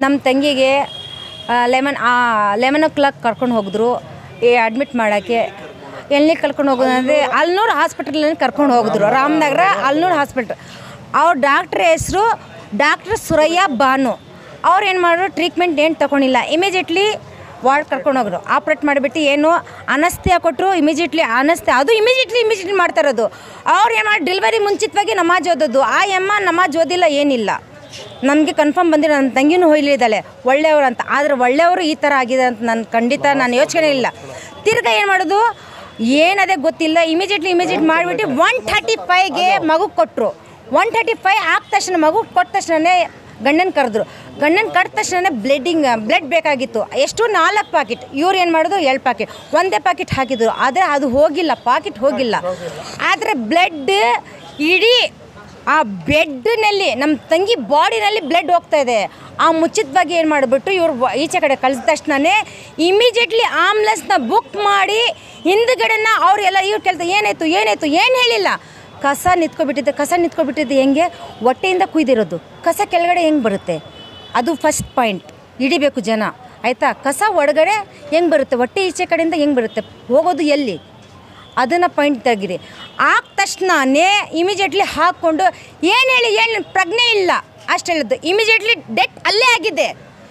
ನಮ್ಮ ತಂಗಿಗೆ lemon lemon ಓ clock ಕರ್ಕೊಂಡು ಹೋಗಿದ್ರು ಏ ಅಡ್ಮಿಟ್ ಮಾಡೋಕ್ಕೆ ಎಲ್ಲಿ ಕರ್ಕೊಂಡು ಹೋಗೋದಂದರೆ ಅಲ್ನೂರು ಹಾಸ್ಪಿಟಲಲ್ಲಿ ಕರ್ಕೊಂಡು ಹೋಗಿದ್ರು ರಾಮನಗರ ಅಲ್ನೂರು ಹಾಸ್ಪಿಟ್ಲ್ ಅವ್ರ ಡಾಕ್ಟ್ರ್ ಹೆಸರು ಡಾಕ್ಟ್ರ್ ಸುರಯ್ಯ ಬಾನು ಅವ್ರು ಏನು ಮಾಡಿದ್ರು ಟ್ರೀಟ್ಮೆಂಟ್ ಏನು ತಗೊಂಡಿಲ್ಲ ಇಮಿಡಿಯೇಟ್ಲಿ ವಾರ್ಡ್ ಕರ್ಕೊಂಡು ಹೋದ್ರು ಆಪ್ರೇಟ್ ಮಾಡಿಬಿಟ್ಟು ಏನು ಅನಸ್ತಿಯ ಕೊಟ್ಟರು ಇಮಿಡಿಯೇಟ್ಲಿ ಅನಸ್ತೆ ಅದು ಇಮಿಡಿಯೇಟ್ಲಿ ಇಮಿಡಿಯೇಟ್ಲಿ ಮಾಡ್ತಾ ಇರೋದು ಅವ್ರು ಏನು ಮಾಡಿ ಡೆಲಿವರಿ ಮುಂಚಿತವಾಗಿ ನಮಾಜ್ ಓದೋದು ಆ ಎಮ್ಮ ನಮಾಜ್ ಓದಿಲ್ಲ ಏನಿಲ್ಲ ನಮಗೆ ಕನ್ಫರ್ಮ್ ಬಂದಿರೋ ನನ್ನ ತಂಗಿನೂ ಹೊಯ್ಲಿದ್ದಾಳೆ ಒಳ್ಳೆಯವರು ಅಂತ ಆದರೆ ಒಳ್ಳೆಯವರು ಈ ಥರ ಆಗಿದೆ ಅಂತ ನಾನು ಖಂಡಿತ ನಾನು ಯೋಚನೆ ಇಲ್ಲ ತಿರ್ಗಾ ಏನು ಮಾಡೋದು ಏನದೇ ಗೊತ್ತಿಲ್ಲ ಇಮಿಡಿಯೇಟ್ಲಿ ಇಮಿಡಿಯೇಟ್ ಮಾಡಿಬಿಟ್ಟು ಒನ್ ಥರ್ಟಿ ಫೈವ್ಗೆ ಮಗು ಕೊಟ್ಟರು ಒನ್ ಥರ್ಟಿ ಫೈವ್ ಆದ ತಕ್ಷಣ ಮಗು ಕೊಟ್ಟ ತಕ್ಷಣವೇ ಗಂಡನ ಕರೆದ್ರು ಗಂಡನ ಕರೆದ ತಕ್ಷಣ ಬ್ಲಡ್ಡಿಂಗ್ ಬ್ಲಡ್ ಬೇಕಾಗಿತ್ತು ಎಷ್ಟು ನಾಲ್ಕು ಪ್ಯಾಕೆಟ್ ಇವ್ರು ಏನು ಮಾಡಿದ್ರು ಎರಡು ಪ್ಯಾಕೆಟ್ ಒಂದೇ ಪ್ಯಾಕೆಟ್ ಹಾಕಿದ್ರು ಆದರೆ ಅದು ಹೋಗಿಲ್ಲ ಪಾಕೆಟ್ ಹೋಗಿಲ್ಲ ಆದರೆ ಬ್ಲಡ್ ಇಡೀ ಆ ಬೆಡ್ನಲ್ಲಿ ನಮ್ಮ ತಂಗಿ ಬಾಡಿನಲ್ಲಿ ಬ್ಲಡ್ ಹೋಗ್ತಾ ಇದೆ ಆ ಮುಚ್ಚಿತವಾಗಿ ಏನು ಮಾಡಿಬಿಟ್ಟು ಇವ್ರು ವ- ಈಚೆ ಕಡೆ ಕಳಿಸಿದ ತಕ್ಷಣವೇ ಇಮಿಡಿಯೇಟ್ಲಿ ಆಂಬ್ಲೆನ್ಸ್ನ ಬುಕ್ ಮಾಡಿ ಹಿಂದ್ಗಡೆನ ಅವರೆಲ್ಲ ಇವ್ರು ಕೇಳ್ತಾರೆ ಏನಾಯ್ತು ಏನಾಯ್ತು ಏನು ಹೇಳಿಲ್ಲ ಕಸ ನಿಂತ್ಕೊಬಿಟ್ಟಿದ್ದೆ ಕಸ ನಿಂತ್ಕೊಬಿಟ್ಟಿದ್ದು ಹೆಂಗೆ ಹೊಟ್ಟೆಯಿಂದ ಕುಯ್ದಿರೋದು ಕಸ ಕೆಳಗಡೆ ಹೆಂಗೆ ಬರುತ್ತೆ ಅದು ಫಸ್ಟ್ ಪಾಯಿಂಟ್ ಹಿಡಿಬೇಕು ಜನ ಆಯಿತಾ ಕಸ ಒಳಗಡೆ ಹೆಂಗೆ ಬರುತ್ತೆ ಹೊಟ್ಟೆ ಈಚೆ ಕಡೆಯಿಂದ ಹೆಂಗೆ ಬರುತ್ತೆ ಹೋಗೋದು ಎಲ್ಲಿ ಅದನ್ನು ಪಾಯಿಂಟ್ ತೆಗೀರಿ ಆದ ತಕ್ಷಣನೇ ಇಮಿಡಿಯೇಟ್ಲಿ ಹಾಕ್ಕೊಂಡು ಏನು ಹೇಳಿ ಏನು ಪ್ರಜ್ಞೆ ಇಲ್ಲ ಅಷ್ಟು ಹೇಳಿದ್ದು ಇಮಿಡಿಯೇಟ್ಲಿ ಡೆತ್ ಅಲ್ಲೇ ಆಗಿದೆ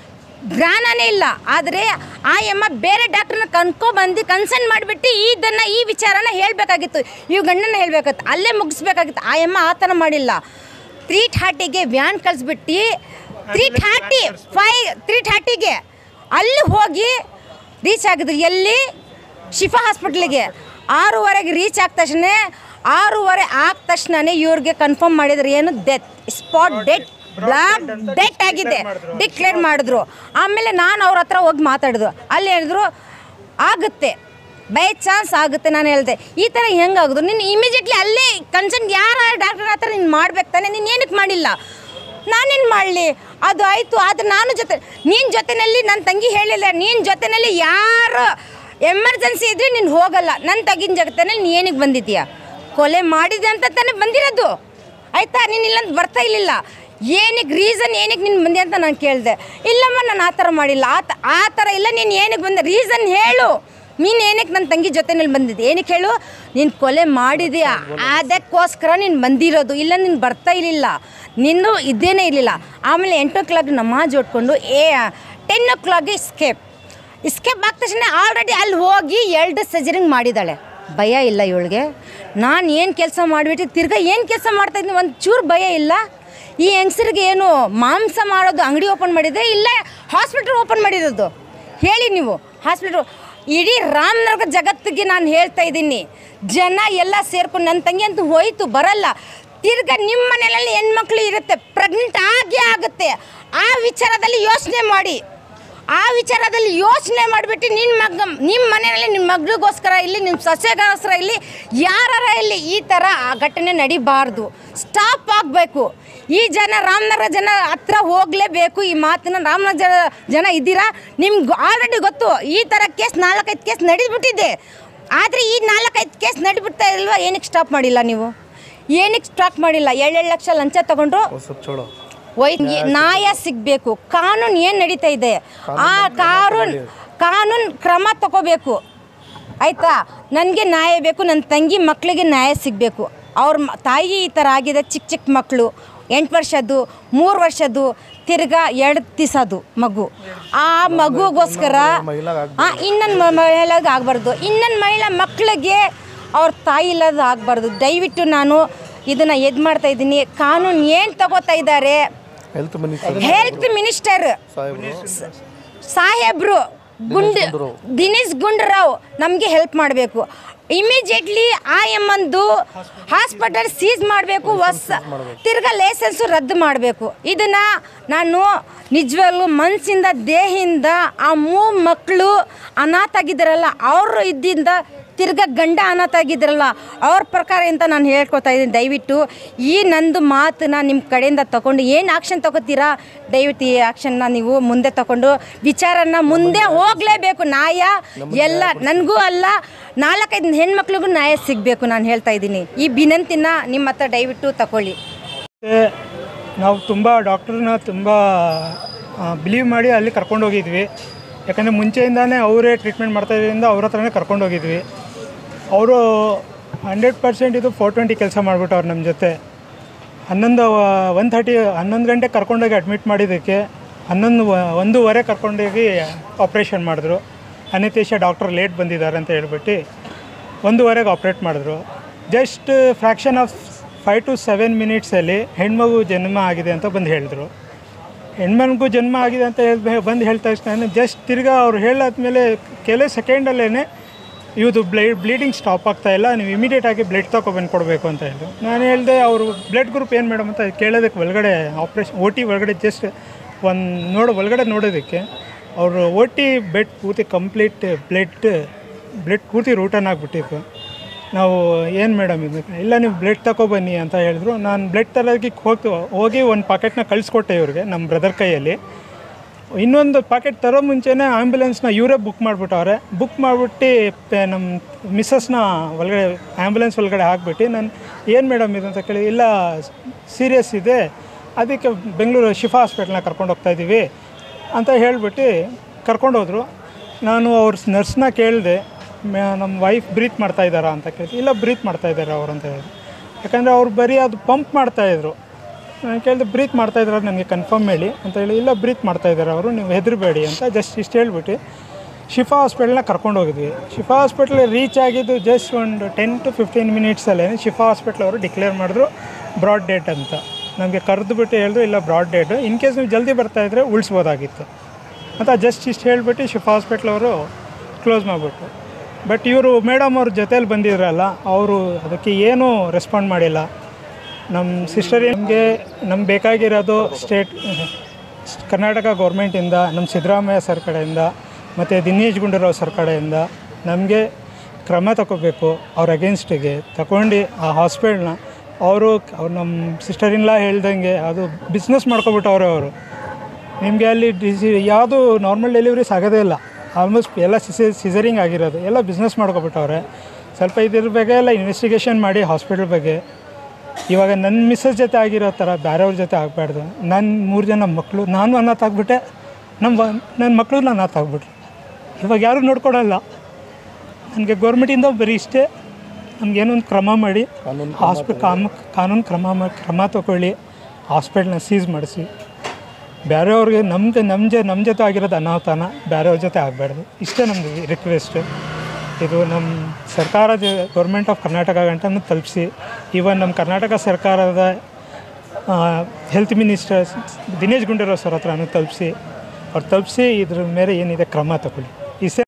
ಜ್ಞಾನನೇ ಇಲ್ಲ ಆದರೆ ಆ ಎಮ್ಮ ಬೇರೆ ಡಾಕ್ಟ್ರನ್ನ ಕನ್ಕೊಬಂದು ಕನ್ಸರ್ನ್ ಮಾಡಿಬಿಟ್ಟು ಇದನ್ನು ಈ ವಿಚಾರನ ಹೇಳಬೇಕಾಗಿತ್ತು ಇವು ಗಂಡನ ಹೇಳಬೇಕಾಗಿತ್ತು ಅಲ್ಲೇ ಮುಗಿಸ್ಬೇಕಾಗಿತ್ತು ಆ ಎಮ್ಮ ಆ ಥರ ಮಾಡಿಲ್ಲ ತ್ರೀ ಥರ್ಟಿಗೆ ವ್ಯಾನ್ ಕಳಿಸ್ಬಿಟ್ಟು ತ್ರೀ ಥರ್ಟಿ ಫೈ ತ್ರೀ ಥರ್ಟಿಗೆ ಅಲ್ಲಿ ಹೋಗಿ ರೀಚ್ ಆಗಿದ್ರು ಎಲ್ಲಿ ಶಿಫಾ ಹಾಸ್ಪಿಟ್ಲಿಗೆ ಆರೂವರೆಗೆ ರೀಚ್ ಆದ ತಕ್ಷಣ ಆರೂವರೆ ಆದ ತಕ್ಷಣನೇ ಇವ್ರಿಗೆ ಕನ್ಫರ್ಮ್ ಮಾಡಿದ್ರು ಏನು death spot death block death ಆಗಿದೆ ಡಿಕ್ಲೇರ್ ಮಾಡಿದ್ರು ಆಮೇಲೆ ನಾನು ಅವ್ರ ಹತ್ರ ಹೋಗಿ ಮಾತಾಡಿದ್ರು ಅಲ್ಲಿ ಹೇಳಿದ್ರು ಆಗುತ್ತೆ ಬೈ ಚಾನ್ಸ್ ಆಗುತ್ತೆ ನಾನು ಹೇಳಿದೆ ಈ ಥರ ಹೆಂಗಾಗೋದು ನೀನು ಇಮಿಡಿಯೇಟ್ಲಿ ಅಲ್ಲೇ ಕನ್ಸರ್ನ್ ಯಾರ ಡಾಕ್ಟರ್ ಹತ್ರ ನೀನು ಮಾಡ್ಬೇಕು ತಾನೆ ನೀನು ಏನಕ್ಕೆ ಮಾಡಿಲ್ಲ ನಾನೇನು ಮಾಡಲಿ ಅದು ಆಯಿತು ಆದರೆ ನಾನು ಜೊತೆ ನೀನು ಜೊತೆಯಲ್ಲಿ ನನ್ನ ತಂಗಿ ಹೇಳಿಲ್ಲ ನೀನು ಜೊತೆಯಲ್ಲಿ ಯಾರು ಎಮರ್ಜೆನ್ಸಿ ಇದ್ರೆ ನೀನು ಹೋಗಲ್ಲ ನನ್ನ ತಗಿನ ಜಗತ್ತಿನಲ್ಲಿ ನೀ ಏನಕ್ಕೆ ಬಂದಿದ್ದೀಯಾ ಕೊಲೆ ಮಾಡಿದೆ ಅಂತ ತಾನೇ ಬಂದಿರೋದು ಆಯಿತಾ ನೀನು ಇಲ್ಲಂತ ಬರ್ತಾ ಇರಲಿಲ್ಲ ಏನಕ್ಕೆ ರೀಸನ್ ಏನಕ್ಕೆ ನೀನು ಬಂದೆ ಅಂತ ನಾನು ಕೇಳಿದೆ ಇಲ್ಲಮ್ಮ ನಾನು ಆ ಥರ ಮಾಡಿಲ್ಲ ಆ ತ- ಆ ಥರ ಇಲ್ಲ ನೀನು ಏನಕ್ಕೆ ಬಂದೆ ರೀಸನ್ ಹೇಳು ನೀನು ಏನಕ್ಕೆ ನನ್ನ ತಂಗಿ ಜೊತೆನಲ್ಲಿ ಬಂದಿದ್ದೆ ಏನಕ್ಕೆ ಹೇಳು ನೀನು ಕೊಲೆ ಮಾಡಿದೆಯಾ ಅದಕ್ಕೋಸ್ಕರ ನೀನು ಬಂದಿರೋದು ಇಲ್ಲ ನೀನು ಬರ್ತಾ ಇರಲಿಲ್ಲ ನಿಂದು ಇದ್ದೇನೇ ಇರಲಿಲ್ಲ ಆಮೇಲೆ ಎಂಟು ಓ ಕ್ಲಾಕ್ ನಮಾಜ್ ಹೊಟ್ಕೊಂಡು ಏ ಟೆನ್ ಓ ಕ್ಲಾಕ್ಗೆ ಸ್ಕೇಪ್ ಸ್ಕೇಪ್ ಆದ ತಕ್ಷಣ ಆಲ್ರೆಡಿ ಅಲ್ಲಿ ಹೋಗಿ ಎರಡು ಸರ್ಜರಿಂಗ್ ಮಾಡಿದ್ದಾಳೆ ಭಯ ಇಲ್ಲ ಇವಳಿಗೆ ನಾನು ಏನು ಕೆಲಸ ಮಾಡಿಬಿಟ್ಟು ತಿರ್ಗಾ ಏನು ಕೆಲಸ ಮಾಡ್ತಾಯಿದ್ದೀನಿ ಒಂದು ಚೂರು ಭಯ ಇಲ್ಲ ಈ ಹೆಂಗಸರಿಗೆ ಏನು ಮಾಂಸ ಮಾಡೋದು ಅಂಗಡಿ ಓಪನ್ ಮಾಡಿದೆ ಇಲ್ಲ ಹಾಸ್ಪಿಟ್ಲ್ ಓಪನ್ ಮಾಡಿರೋದು ಹೇಳಿ ನೀವು ಹಾಸ್ಪಿಟ್ಲ್ ಇಡೀ ರಾಮನಗರ ಜಗತ್ತಿಗೆ ನಾನು ಹೇಳ್ತಾ ಇದ್ದೀನಿ ಜನ ಎಲ್ಲ ಸೇರ್ಕೊಂಡು ನನ್ನ ತಂಗಿ ಅಂತೂ ಹೋಯ್ತು ಬರಲ್ಲ ತಿರ್ಗಾ ನಿಮ್ಮ ಮನೆಯಲ್ಲಿ ಹೆಣ್ಮಕ್ಳು ಇರುತ್ತೆ ಪ್ರೆಗ್ನೆಂಟ್ ಆಗೇ ಆಗುತ್ತೆ ಆ ವಿಚಾರದಲ್ಲಿ ಯೋಚನೆ ಮಾಡಿ ಆ ವಿಚಾರದಲ್ಲಿ ಯೋಚನೆ ಮಾಡಿಬಿಟ್ಟು ನಿನ್ನ ಮಗ ನಿಮ್ಮ ಮನೆಯಲ್ಲಿ ನಿಮ್ಮ ಮಗಳಿಗೋಸ್ಕರ ಇಲ್ಲಿ ನಿಮ್ಮ ಸಸ್ಯಗೋಸ್ಕರ ಇಲ್ಲಿ ಯಾರ ಇಲ್ಲಿ ಈ ಥರ ಆ ಘಟನೆ ನಡಿಬಾರ್ದು ಸ್ಟಾಪ್ ಆಗಬೇಕು ಈ ಜನ ರಾಮನಗರ ಜನ ಹತ್ರ ಹೋಗಲೇಬೇಕು ಈ ಮಾತನ್ನ ರಾಮನಗರ ಜನ ಜನ ಇದ್ದೀರಾ ನಿಮ್ಗೆ ಆಲ್ರೆಡಿ ಗೊತ್ತು ಈ ಥರ ಕೇಸ್ ನಾಲ್ಕೈದು ಕೇಸ್ ನಡೆದ್ಬಿಟ್ಟಿದೆ ಆದರೆ ಈ ನಾಲ್ಕೈದು ಕೇಸ್ ನಡಿಬಿಡ್ತಾ ಇಲ್ವಾ ಏನಕ್ಕೆ ಸ್ಟಾಪ್ ಮಾಡಿಲ್ಲ ನೀವು ಏನಕ್ಕೆ ಸ್ಟಾಪ್ ಮಾಡಿಲ್ಲ ಏಳೇಳು ಲಕ್ಷ ಲಂಚ ತಗೊಂಡ್ರು ವೈ ನ್ಯಾಯ ಸಿಗಬೇಕು ಕಾನೂನು ಏನು ನಡೀತಾ ಇದೆ ಆ ಕಾನೂನು ಕಾನೂನು ಕ್ರಮ ತಗೋಬೇಕು ಆಯಿತಾ ನನಗೆ ನ್ಯಾಯ ಬೇಕು ನನ್ನ ತಂಗಿ ಮಕ್ಕಳಿಗೆ ನ್ಯಾಯ ಸಿಗಬೇಕು ಅವ್ರ ಮ- ತಾಯಿ ಈ ಥರ ಆಗಿದೆ ಚಿಕ್ಕ ಚಿಕ್ಕ ಮಕ್ಕಳು ಎಂಟು ವರ್ಷದ್ದು ಮೂರು ವರ್ಷದ್ದು ತಿರ್ಗಾ ಎರಡು ದಿವಸದು ಮಗು ಆ ಮಗುಗೋಸ್ಕರ ಹಾಂ ಇನ್ನೊಂದು ಮಹಿಳೆಗೆ ಆಗಬಾರ್ದು ಇನ್ನೊಂದು ಮಹಿಳಾ ಮಕ್ಕಳಿಗೆ ಅವ್ರ ತಾಯಿ ಇಲ್ಲದ ಆಗಬಾರ್ದು ದಯವಿಟ್ಟು ನಾನು ಇದನ್ನು ಎದ್ ಮಾಡ್ತಾ ಇದ್ದೀನಿ ಕಾನೂನು ಏನು ತಗೋತಾ ಇದ್ದಾರೆ ಹೆಲ್ತ್ ಮಿನಿಸ್ಟರ್ ಹೆಲ್ತ್ ಮಿನಿಸ್ಟರ್ ಸಾಹೇಬರು ಸಾಹೇಬ್ರು ಗುಂಡ್ ದಿನೇಶ್ ಗುಂಡೂರಾವ್ ನಮಗೆ ಹೆಲ್ಪ್ ಮಾಡಬೇಕು ಇಮಿಡಿಯೇಟ್ಲಿ ಆ ಎಮ್ಮಂದು ಹಾಸ್ಪಿಟಲ್ ಸೀಸ್ ಮಾಡಬೇಕು ಹೊಸ ತಿರ್ಗಾ ಲೈಸೆನ್ಸು ರದ್ದು ಮಾಡಬೇಕು ಇದನ್ನು ನಾನು ನಿಜವಾಗ್ಲೂ ಮನಸ್ಸಿಂದ ದೇಹಿಂದ ಆ ಮೂರು ಮಕ್ಕಳು ಅನಾಥ ಆಗಿದ್ದಾರಲ್ಲ ಅವರು ಇದ್ದಿಂದ ತಿರ್ಗಾ ಗಂಡ ಅನಾಥ ಆಗಿದ್ರಲ್ಲ ಅವ್ರ ಪ್ರಕಾರ ಅಂತ ನಾನು ಹೇಳ್ಕೊತಾ ಇದ್ದೀನಿ ದಯವಿಟ್ಟು ಈ ನಂದು ಮಾತನ್ನ ನಿಮ್ಮ ಕಡೆಯಿಂದ ತಗೊಂಡು ಏನು ಆಕ್ಷನ್ ತಗೋತೀರಾ ದಯವಿಟ್ಟು ಈ ಆಕ್ಷನ್ನ ನೀವು ಮುಂದೆ ತಗೊಂಡು ವಿಚಾರನ ಮುಂದೆ ಹೋಗಲೇಬೇಕು ನ್ಯಾಯ ಎಲ್ಲ ನನಗೂ ಅಲ್ಲ ನಾಲ್ಕೈದು ಹೆಣ್ಮಕ್ಳಿಗೂ ನ್ಯಾಯ ಸಿಗಬೇಕು ನಾನು ಹೇಳ್ತಾ ಇದ್ದೀನಿ ಈ ವಿನಂತಿನ ನಿಮ್ಮ ಹತ್ರ ದಯವಿಟ್ಟು ತಗೊಳ್ಳಿ ಮತ್ತೆ ನಾವು ತುಂಬ ಡಾಕ್ಟ್ರನ್ನ ತುಂಬ ಬಿಲೀವ್ ಮಾಡಿ ಅಲ್ಲಿ ಕರ್ಕೊಂಡು ಹೋಗಿದ್ವಿ ಯಾಕಂದರೆ ಮುಂಚೆಯಿಂದಾನೇ ಅವರೇ ಟ್ರೀಟ್ಮೆಂಟ್ ಮಾಡ್ತಾ ಇದ್ದರಿಂದ ಅವ್ರ ಹತ್ರನೇ ಕರ್ಕೊಂಡು ಹೋಗಿದ್ವಿ ಅವರು ಹಂಡ್ರೆಡ್ ಪರ್ಸೆಂಟ್ ಇದು ಫೋರ್ ಟ್ವೆಂಟಿ ಕೆಲಸ ಮಾಡಿಬಿಟ್ಟವ್ರು ನಮ್ಮ ಜೊತೆ ಹನ್ನೊಂದು ಒನ್ ಥರ್ಟಿ ಹನ್ನೊಂದು ಗಂಟೆ ಕರ್ಕೊಂಡೋಗಿ ಅಡ್ಮಿಟ್ ಮಾಡಿದ್ದಕ್ಕೆ ಹನ್ನೊಂದು ವ- ಒಂದೂವರೆ ಕರ್ಕೊಂಡೋಗಿ ಆಪ್ರೇಷನ್ ಮಾಡಿದ್ರು ಅನಿತೇಶ ಡಾಕ್ಟರ್ ಲೇಟ್ ಬಂದಿದ್ದಾರೆ ಅಂತ ಹೇಳ್ಬಿಟ್ಟು ಒಂದೂವರೆಗೆ ಆಪ್ರೇಟ್ ಮಾಡಿದ್ರು just fraction of five to seven ಮಿನಿಟ್ಸಲ್ಲಿ ಹೆಣ್ಮಗು ಜನ್ಮ ಆಗಿದೆ ಅಂತ ಬಂದು ಹೇಳಿದ್ರು ಹೆಣ್ಮನ್ಗೂ ಜನ್ಮ ಆಗಿದೆ ಅಂತ ಹೇಳಿ ಬಂದು ಹೇಳ್ತಾ ತಕ್ಷಣ ಜಸ್ಟ್ ತಿರ್ಗಾ ಅವ್ರು ಹೇಳಾದ್ಮೇಲೆ ಕೆಲವು ಸೆಕೆಂಡಲ್ಲೇ ಇವ್ದು ಬ್ಲಡ್ ಬ್ಲೀಡಿಂಗ್ ಸ್ಟಾಪ್ ಆಗ್ತಾ ಇಲ್ಲ ನೀವು ಇಮಿಡಿಯೇಟ್ ಆಗಿ ಬ್ಲಡ್ ತಗೊಬಂದು ಕೊಡಬೇಕು ಅಂತ ಹೇಳಿದ್ರು ನಾನು ಹೇಳಿದೆ ಅವರು ಬ್ಲಡ್ ಗ್ರೂಪ್ ಏನು ಮೇಡಮ್ ಅಂತ ಕೇಳೋದಕ್ಕೆ ಒಳಗಡೆ ಆಪ್ರೇಷನ್ ಓ ಟಿ ಒಳಗಡೆ ಜಸ್ಟ್ ಒಂದು ನೋಡೋ ಒಳಗಡೆ ನೋಡೋದಕ್ಕೆ ಅವರು ಓ ಟಿ ಬೆಡ್ ಪೂರ್ತಿ ಕಂಪ್ಲೀಟ್ ಬ್ಲಡ್ ಬ್ಲಡ್ ಪೂರ್ತಿ ರೂಟನ್ ಆಗಿಬಿಟ್ಟಿತ್ತು ನಾವು ಏನು ಮೇಡಮ್ ಇದು ಇಲ್ಲ ನೀವು ಬ್ಲಡ್ ತಗೊಬನ್ನಿ ಅಂತ ಹೇಳಿದ್ರು ನಾನು ಬ್ಲಡ್ ತರೋದಕ್ಕೆ ಹೋಗ್ತು ಹೋಗಿ ಒಂದು ಪಾಕೆಟ್ನ ಕಳಿಸ್ಕೊಟ್ಟೆ ಇವ್ರಿಗೆ ನಮ್ಮ ಬ್ರದರ್ ಕೈಯಲ್ಲಿ ಇನ್ನೊಂದು ಪಾಕೆಟ್ ತರೋ ಮುಂಚೆನೇ ಆ್ಯಂಬುಲೆನ್ಸ್ನ ಇವರೇ ಬುಕ್ ಮಾಡಿಬಿಟ್ಟವ್ರೆ ಬುಕ್ ಮಾಡಿಬಿಟ್ಟು ಪೆ- ನಮ್ಮ ಮಿಸ್ಸಸ್ನ ಒಳಗಡೆ ಆ್ಯಂಬುಲೆನ್ಸ್ ಒಳಗಡೆ ಹಾಕ್ಬಿಟ್ಟು ನಾನು ಏನು ಮೇಡಮ್ ಇದು ಅಂತ ಕೇಳಿ ಇಲ್ಲ ಸೀರಿಯಸ್ ಇದೆ ಅದಕ್ಕೆ ಬೆಂಗಳೂರು ಶಿಫಾ ಹಾಸ್ಪಿಟ್ಲ್ನ ಕರ್ಕೊಂಡು ಹೋಗ್ತಾ ಇದ್ದೀವಿ ಅಂತ ಹೇಳ್ಬಿಟ್ಟು ಕರ್ಕೊಂಡೋದ್ರು ನಾನು ಅವ್ರ ನರ್ಸ್ನ ಕೇಳಿದೆ ನಮ್ಮ ವೈಫ್ ಬ್ರೀತ್ ಮಾಡ್ತಾ ಇದ್ದಾರಾ ಅಂತ ಕೇಳಿದೆ ಇಲ್ಲ ಬ್ರೀತ್ ಮಾಡ್ತಾ ಇದ್ದಾರೆ ಅವ್ರು ಅಂತ ಹೇಳಿದ್ರು ಯಾಕಂದರೆ ಅವ್ರು ಬರೀ ಅದು ಪಂಪ್ ಮಾಡ್ತಾಯಿದ್ರು ನಾನು ಕೇಳಿದೆ ಬ್ರೀತ್ ಮಾಡ್ತಾ ಇದ್ದಾರೆ ನನಗೆ ಕನ್ಫರ್ಮ್ ಹೇಳಿ ಅಂತ ಹೇಳಿ ಇಲ್ಲ ಬ್ರೀತ್ ಮಾಡ್ತಾ ಇದ್ದಾರೆ ಅವರು ನೀವು ಹೆದರಬೇಡಿ ಅಂತ ಜಸ್ಟ್ ಇಷ್ಟು ಹೇಳ್ಬಿಟ್ಟು ಶಿಫಾ ಹಾಸ್ಪಿಟ್ಲ್ನ ಕರ್ಕೊಂಡು ಹೋಗಿದ್ವಿ ಶಿಫಾ ಹಾಸ್ಪಿಟ್ಲ್ ರೀಚ್ ಆಗಿದ್ದು ಜಸ್ಟ್ ಒಂದು ಟೆನ್ ಟು ಫಿಫ್ಟೀನ್ ಮಿನಿಟ್ಸಲ್ಲೇ ಶಿಫಾ ಹಾಸ್ಪಿಟ್ಲ್ ಅವರು ಡಿಕ್ಲೇರ್ ಮಾಡಿದ್ರು ಬ್ರಾಡ್ ಡೇಟ್ ಅಂತ ನಮಗೆ ಕರೆದುಬಿಟ್ಟು ಹೇಳಿದ್ರು ಇಲ್ಲ ಬ್ರಾಡ್ ಡೇಟ್ ಇನ್ ಕೇಸ್ ನೀವು ಜಲ್ದಿ ಬರ್ತಾ ಇದ್ದರೆ ಉಳಿಸ್ಬೋದಾಗಿತ್ತು ಅಂತ ಜಸ್ಟ್ ಇಷ್ಟು ಹೇಳ್ಬಿಟ್ಟು ಶಿಫಾ ಹಾಸ್ಪಿಟ್ಲ್ ಅವರು ಕ್ಲೋಸ್ ಮಾಡಿಬಿಟ್ರು ಬಟ್ ಇವರು ಮೇಡಮ್ ಅವ್ರ ಜೊತೇಲಿ ಬಂದಿದ್ರಲ್ಲ ಅವರು ಅದಕ್ಕೆ ಏನೂ ರೆಸ್ಪಾಂಡ್ ಮಾಡಿಲ್ಲ ನಮ್ಮ ಸಿಸ್ಟರ್ ನಮಗೆ ನಮ್ಗೆ ಬೇಕಾಗಿರೋದು ಸ್ಟೇಟ್ ಕರ್ನಾಟಕ ಗೌರ್ಮೆಂಟಿಂದ ನಮ್ಮ ಸಿದ್ದರಾಮಯ್ಯ ಸರ್ ಕಡೆಯಿಂದ ಮತ್ತು ದಿನೇಶ್ ಗುಂಡೂರಾವ್ ಸರ್ ಕಡೆಯಿಂದ ನಮಗೆ ಕ್ರಮ ತಗೋಬೇಕು ಅವ್ರ ಅಗೇನ್ಸ್ಟಿಗೆ ತಗೊಂಡು ಆ ಹಾಸ್ಪಿಟ್ಲ್ನ ಅವರು ಅವ್ರು ನಮ್ಮ ಸಿಸ್ಟರ್ ಇನ್ಲಾ ಹೇಳ್ದಂಗೆ ಅದು ಬಿಸ್ನೆಸ್ ಮಾಡ್ಕೊಬಿಟ್ಟವ್ರೆ ಅವರು ನಿಮಗೆ ಅಲ್ಲಿ ಡಿಸಿ ಯಾವುದು ನಾರ್ಮಲ್ ಡೆಲಿವರೀಸ್ ಆಗೋದೇ ಇಲ್ಲ ಆಲ್ಮೋಸ್ಟ್ ಎಲ್ಲ ಸಿಸಿ ಸಿಸರಿಂಗ್ ಆಗಿರೋದು ಎಲ್ಲ ಬಿಸ್ನೆಸ್ ಮಾಡ್ಕೊಬಿಟ್ಟವ್ರೆ ಸ್ವಲ್ಪ ಇದ್ರ ಬಗ್ಗೆ ಎಲ್ಲ ಇನ್ವೆಸ್ಟಿಗೇಷನ್ ಮಾಡಿ ಹಾಸ್ಪಿಟಲ್ ಬಗ್ಗೆ ಇವಾಗ ನನ್ನ ಮಿಸ್ಸಸ್ ಜೊತೆ ಆಗಿರೋ ಥರ ಬೇರೆಯವ್ರ ಜೊತೆ ಆಗಬಾರ್ದು ನನ್ನ ಮೂರು ಜನ ಮಕ್ಕಳು ನಾನು ಅನಾಥ ಆಗ್ಬಿಟ್ಟೆ ನಮ್ಮ ನನ್ನ ಮಕ್ಕಳು ನಾನು ಅನಾಥ ಆಗ್ಬಿಟ್ರು ಇವಾಗ ಯಾರೂ ನೋಡ್ಕೊಡಲ್ಲ ನನಗೆ ಗೌರ್ಮೆಂಟಿಂದ ಬರೀ ಇಷ್ಟೇ ನಮಗೇನೊಂದು ಕ್ರಮ ಮಾಡಿ ಹಾಸ್ಪಿ ಕಾಮ ಕಾನೂನು ಕ್ರಮ ಮಾಡಿ ಕ್ರಮ ತಗೊಳ್ಳಿ ಹಾಸ್ಪಿಟ್ಲ್ನ ಸೀಸ್ ಮಾಡಿಸಿ ಬೇರೆಯವ್ರಿಗೆ ನಮ್ಮ ನಮ್ಮ ಜೊ ನಮ್ಮ ಜೊತೆ ಆಗಿರೋದು ಅನಾಹುತಾನ ಬೇರೆಯವ್ರ ಜೊತೆ ಆಗಬಾರ್ದು ಇಷ್ಟೇ ನಮ್ಮದು ರಿಕ್ವೆಸ್ಟ್ ಇದು ನಮ್ಮ ಸರ್ಕಾರ ಗೌರ್ಮೆಂಟ್ ಆಫ್ ಕರ್ನಾಟಕ ಗಂಟನೂ ತಲುಪಿಸಿ ಈವನ್ ನಮ್ಮ ಕರ್ನಾಟಕ ಸರ್ಕಾರದ health minister Dinesh Gundu Rao sir ಹತ್ರನೂ ತಲುಪಿಸಿ ಅವ್ರು ತಲುಪಿಸಿ ಇದ್ರ ಮೇಲೆ ಏನಿದೆ ಕ್ರಮ ತಗೊಳ್ಳಿ ಇಷ್ಟೇ